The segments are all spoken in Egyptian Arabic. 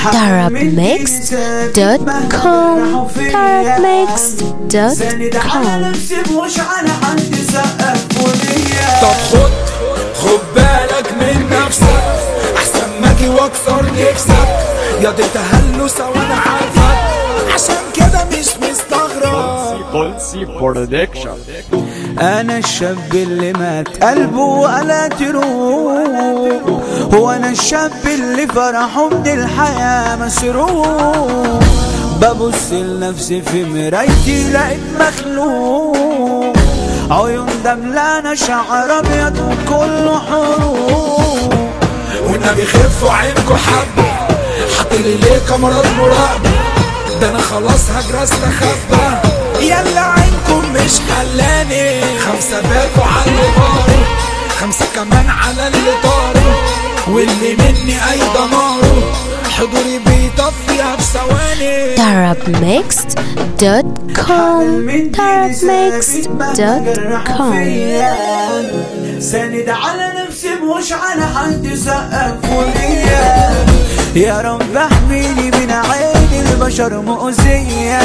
darabmixed.com darabmixed.com مش على حد سقف وليا طب خد خد بالك من نفسك احسن ما اجي واكسر نفسك يا دي تهلس وانا عارفك عشان كده مش مستغرب Bolsi Production. انا الشاب اللي مات قلبه ولا تروح هو انا الشاب اللي فرحه من الحياة مسروق ببص لنفسي في مرايتي لقيت مخلوق عيون دملانة شعر ابيض وكله حروق والنبي خفوا عينكوا حبة حاطلي ليه كاميرات مراقبة ده انا خلاص هجرى استخبى يلا عينكم مش حلاني خمسة باكوا على اللي طاروا خمسة كمان على اللي طاروا واللي مني اي دماره حضوري بيطفيها في ثواني darabmixed.com darabmixed.com سند على نفسي مش على حد سقف وليا يا رب احميني من عين البشر مؤذية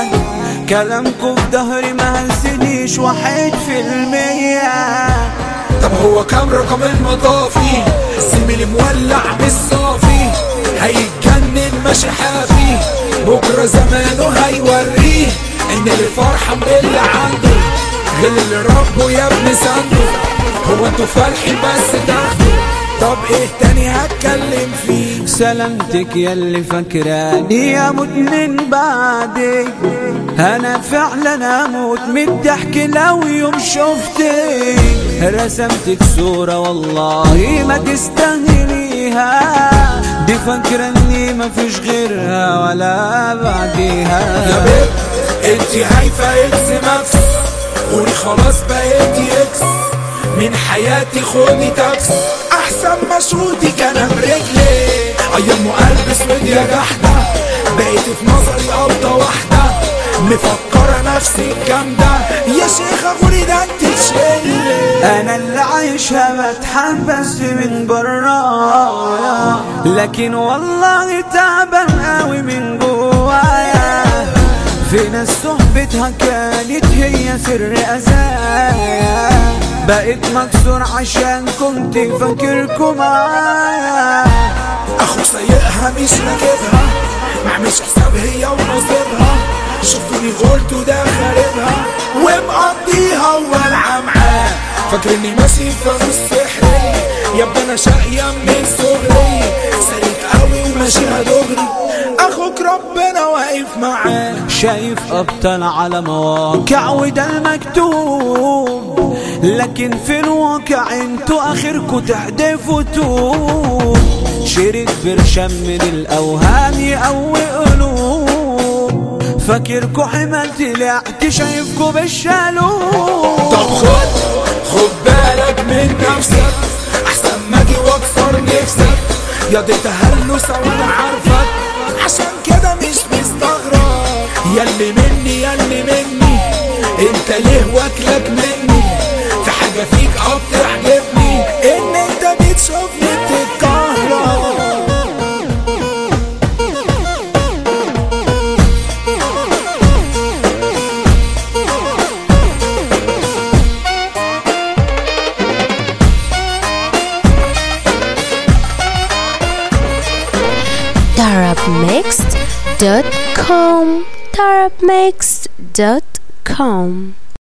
كلامكم في ظهري ما هزنيش واحد في المية طب هو كام رقم المطافي زميلي مولع بالصافي هيتجنن ماشي حافي بكره زمانه هيوريه ان اللي فرحان باللي عنده غير اللي ربه يا ابن سنده هو انتوا فالحين بس تاخدوا طب ايه تاني هتكلم فيه سلامتك ياللي فاكراني اموت من بعدك انا فعلا اموت من الضحك لو يوم شفتك رسمتك صورة والله ما تستاهليها دي فاكرة اني مفيش غيرها ولا بعديها يا بيت انتي هايفة اكس ماكس قولي خلاص بقيتي اكس من حياتي خدي تاكس احسن مشروطي كان برجلي ايام قلب اسود يا جحدة بقيت في نظري افضى واحدة مفكرة نفسي جامدة يا شيخة غوري ده انت تشيلي انا اللي عايشها بتحبس من برايا لكن والله تعبان قوي من جوايا في ناس صحبتها كانت هي سر اذايا بقيت مكسور عشان كنت فاكركم معايا اخو سايقها مش راكبها معملش حساب هي ونصيبها شفتوني غلت وده خاربها ومقضيها والعى معاه فاكر اني ماشي في فانوس سحري يا ابني انا شقية من صغري سالك قوي وماشيها دغري اخوك ربنا واقف معاه شايف ابطال على مواقع وده المكتوب لكن في الواقع انتوا اخركوا تحدفوا توب شريك برشام من الاوهام يقوي قلوب فاكركوا حمل طلعت شايفكوا بالشالوب طب خد خد بالك من نفسك احسن ما اجي واكسر نفسك يا دي تهلس وانا عارفك عشان كده مش مستغرب ياللي مني ياللي مني انت ليه واكلك مني في حاجة فيك اه بتعجبني ان انت بتشوفني بتتكهرب darabmixed.com darabmixed.com